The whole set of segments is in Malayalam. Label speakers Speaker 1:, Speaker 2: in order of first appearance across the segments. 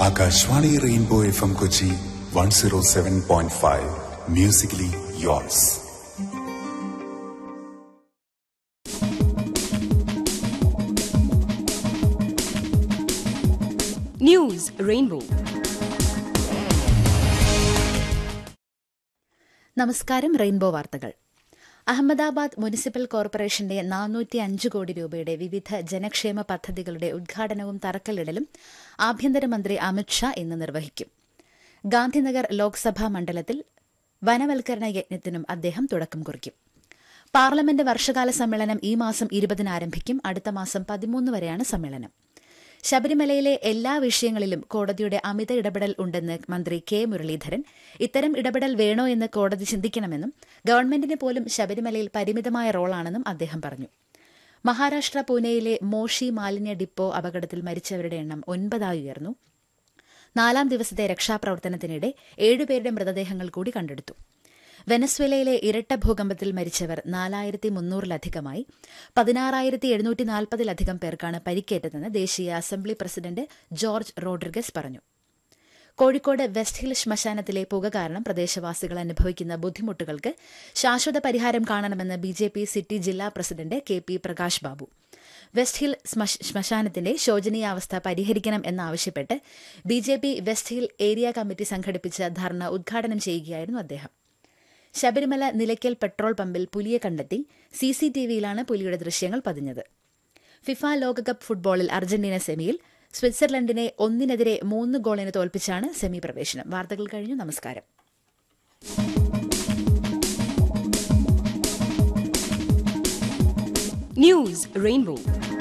Speaker 1: Akashvani Rainbow F M Kochi one zero seven point five musically yours
Speaker 2: news Rainbow
Speaker 3: നമസ്കാരം റെയിൻബോ വാർത്തകൾ അഹമ്മദാബാദ് മുനിസിപ്പൽ കോർപ്പറേഷന്റെ നാനൂറ്റി അഞ്ച് കോടി രൂപയുടെ വിവിധ ജനക്ഷേമ പദ്ധതികളുടെ ഉദ്ഘാടനവും തറക്കല്ലിടലും ആഭ്യന്തരമന്ത്രി അമിത്ഷാ ഇന്ന് നിർവഹിക്കും ഗാന്ധിനഗർ ലോക്സഭാ മണ്ഡലത്തിൽ വനവൽക്കരണ യജ്ഞത്തിനും അദ്ദേഹം തുടക്കം കുറിക്കും പാർലമെന്റ് വർഷകാല സമ്മേളനം ഈ മാസം ഇരുപതിന് ആരംഭിക്കും അടുത്ത മാസം പതിമൂന്ന് വരെയാണ് സമ്മേളനം ശബരിമലയിലെ എല്ലാ വിഷയങ്ങളിലും കോടതിയുടെ അമിത ഇടപെടൽ ഉണ്ടെന്ന് മന്ത്രി കെ മുരളീധരൻ ഇത്തരം ഇടപെടൽ വേണോ എന്ന് കോടതി ചിന്തിക്കണമെന്നും ഗവൺമെന്റിന് പോലും ശബരിമലയിൽ പരിമിതമായ റോളാണെന്നും അദ്ദേഹം പറഞ്ഞു മഹാരാഷ്ട്ര പൂനെയിലെ മോഷി മാലിന്യ ഡിപ്പോ അപകടത്തിൽ മരിച്ചവരുടെ എണ്ണം ഒൻപതായി ഉയർന്നു നാലാം ദിവസത്തെ രക്ഷാപ്രവർത്തനത്തിനിടെ ഏഴുപേരുടെ മൃതദേഹങ്ങൾ കൂടി കണ്ടെടുത്തു വെനസ്വേലയിലെ ഇരട്ട ഭൂകമ്പത്തിൽ മരിച്ചവർ നാലായിരത്തി മുന്നൂറിലധികമായി പതിനാറായിരത്തി എഴുന്നൂറ്റി നാൽപ്പതിലധികം പേർക്കാണ് പരിക്കേറ്റതെന്ന് ദേശീയ അസംബ്ലി പ്രസിഡന്റ് ജോർജ് റോഡ്രിഗസ് പറഞ്ഞു കോഴിക്കോട് വെസ്റ്റ് ഹിൽ ശ്മശാനത്തിലെ പുക കാരണം പ്രദേശവാസികൾ അനുഭവിക്കുന്ന ബുദ്ധിമുട്ടുകൾക്ക് ശാശ്വത പരിഹാരം കാണണമെന്ന് ബി ജെ പി സിറ്റി ജില്ലാ president K P Prakash Babu West Hill ശ്മശാനത്തിന്റെ ശോചനീയാവസ്ഥ പരിഹരിക്കണം എന്നാവശ്യപ്പെട്ട് B J P West Hill area committee സംഘടിപ്പിച്ച ധർണ ഉദ്ഘാടനം ചെയ്യുകയായിരുന്നു അദ്ദേഹം ശബരിമല നിലയ്ക്കൽ പെട്രോൾ പമ്പിൽ പുലിയെ കണ്ടെത്തി സി സി ടി വിയിലാണ് പുലിയുടെ ദൃശ്യങ്ങൾ പതിഞ്ഞത് ഫിഫ ലോകകപ്പ് ഫുട്ബോളിൽ അർജന്റീന സെമിയിൽ സ്വിറ്റ്സർലൻഡിനെ ഒന്നിനെതിരെ മൂന്ന് ഗോളിന് തോൽപ്പിച്ചാണ് സെമി പ്രവേശനം വാർത്തകൾ കഴിഞ്ഞു നമസ്കാരം
Speaker 2: news Rainbow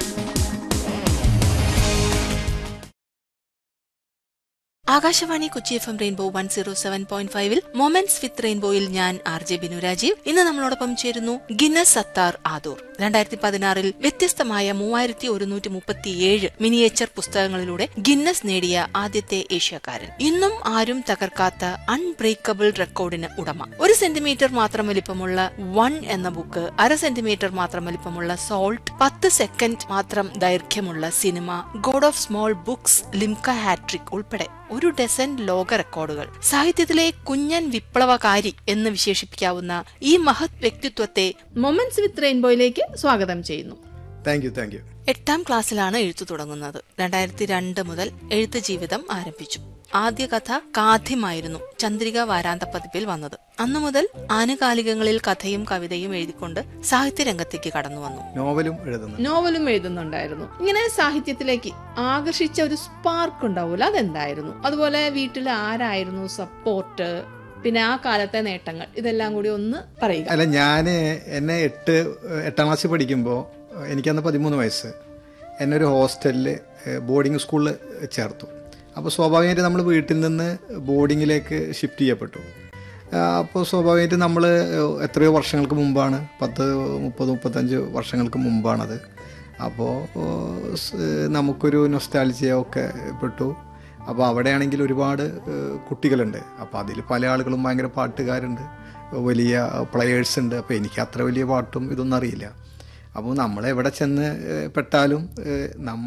Speaker 4: Akashvani Kochi F M Rainbow one zero seven point ഫൈവിൽ മൊമെന്റ്സ് വിത്ത് റെയിൻബോയിൽ ഞാൻ ആർ ജെ ബിനു രാജീവ് ഇന്ന് നമ്മളോടൊപ്പം ചേരുന്നു ഗിന്നസ് സത്താർ ആദൂർ രണ്ടായിരത്തി പതിനാറിൽ വ്യത്യസ്തമായ മൂവായിരത്തി ഒരുന്നൂറ്റി മുപ്പത്തിയേഴ് മിനിയേച്ചർ പുസ്തകങ്ങളിലൂടെ ഗിന്നസ് നേടിയ ആദ്യത്തെ ഏഷ്യക്കാരൻ ഇന്നും ആരും തകർക്കാത്ത അൺബ്രേക്കബിൾ റെക്കോർഡിന് ഉടമ ഒരു സെന്റിമീറ്റർ മാത്രം വലിപ്പമുള്ള വൺ എന്ന ബുക്ക് അര സെന്റിമീറ്റർ മാത്രം വലിപ്പമുള്ള സോൾട്ട് പത്ത് സെക്കൻഡ് മാത്രം ദൈർഘ്യമുള്ള cinema God of small books Limca hattrick ഉൾപ്പെടെ ഒരു ഡസൻ ലോക റെക്കോർഡുകൾ സാഹിത്യത്തിലെ കുഞ്ഞൻ വിപ്ലവകാരി എന്ന് വിശേഷിപ്പിക്കാവുന്ന ഈ മഹത് വ്യക്തിത്വത്തെ
Speaker 5: മൊമെന്റ്സ് വിത്ത് റെയിൻബോയിലേക്ക് സ്വാഗതം ചെയ്യുന്നു
Speaker 6: താങ്ക് യു താങ്ക് യു
Speaker 4: എട്ടാം ക്ലാസ്സിലാണ് എഴുത്തു തുടങ്ങുന്നത് രണ്ടായിരത്തി രണ്ട് മുതൽ എഴുത്ത് ജീവിതം ആരംഭിച്ചു ആദ്യ കഥ കാഥ്യമായിരുന്നു ചന്ദ്രിക വാരാന്ത പതിപ്പിൽ വന്നത് അന്നു മുതൽ ആനുകാലികങ്ങളിൽ കഥയും കവിതയും എഴുതിക്കൊണ്ട് സാഹിത്യരംഗത്തേക്ക് കടന്നു വന്നു
Speaker 6: നോവലും എഴുതുന്നു
Speaker 5: നോവലും എഴുതുന്നുണ്ടായിരുന്നു ഇങ്ങനെ സാഹിത്യത്തിലേക്ക് ആകർഷിച്ച ഒരു സ്പാർക്ക് ഉണ്ടാവൂല അതെന്തായിരുന്നു അതുപോലെ വീട്ടിൽ ആരായിരുന്നു സപ്പോർട്ട് പിന്നെ ആ കാലത്തെ നേട്ടങ്ങൾ ഇതെല്ലാം കൂടി ഒന്ന് പറയുക
Speaker 6: അല്ല ഞാൻ എന്നെ എട്ട് എട്ടാം ക്ലാസ്സിൽ പഠിക്കുമ്പോൾ എനിക്കന്ന് പതിമൂന്ന് വയസ്സ് എന്നെ ഒരു ഹോസ്റ്റലിൽ ബോർഡിംഗ് സ്കൂളിൽ ചേർത്തു അപ്പോൾ സ്വാഭാവികമായിട്ട് നമ്മൾ വീട്ടിൽ നിന്ന് ബോർഡിങ്ങിലേക്ക് ഷിഫ്റ്റ് ചെയ്യപ്പെട്ടു അപ്പോൾ സ്വാഭാവികമായിട്ട് നമ്മൾ എത്രയോ വർഷങ്ങൾക്ക് മുമ്പാണ് പത്ത് മുപ്പത് മുപ്പത്തഞ്ച് വർഷങ്ങൾക്ക് മുമ്പാണത് അപ്പോൾ നമുക്കൊരു നൊസ്റ്റാലിജിയൊക്കെ പെട്ടു അപ്പോൾ അവിടെയാണെങ്കിൽ ഒരുപാട് കുട്ടികളുണ്ട് അപ്പോൾ അതിൽ പല ആളുകളും ഭയങ്കര പാട്ടുകാരുണ്ട് വലിയ പ്ലെയേഴ്സ് ഉണ്ട് അപ്പോൾ എനിക്ക് അത്ര വലിയ പാട്ടും ഇതൊന്നും അറിയില്ല അപ്പോൾ നമ്മൾ എവിടെ ചെന്ന് പെട്ടാലും നമ്മൾ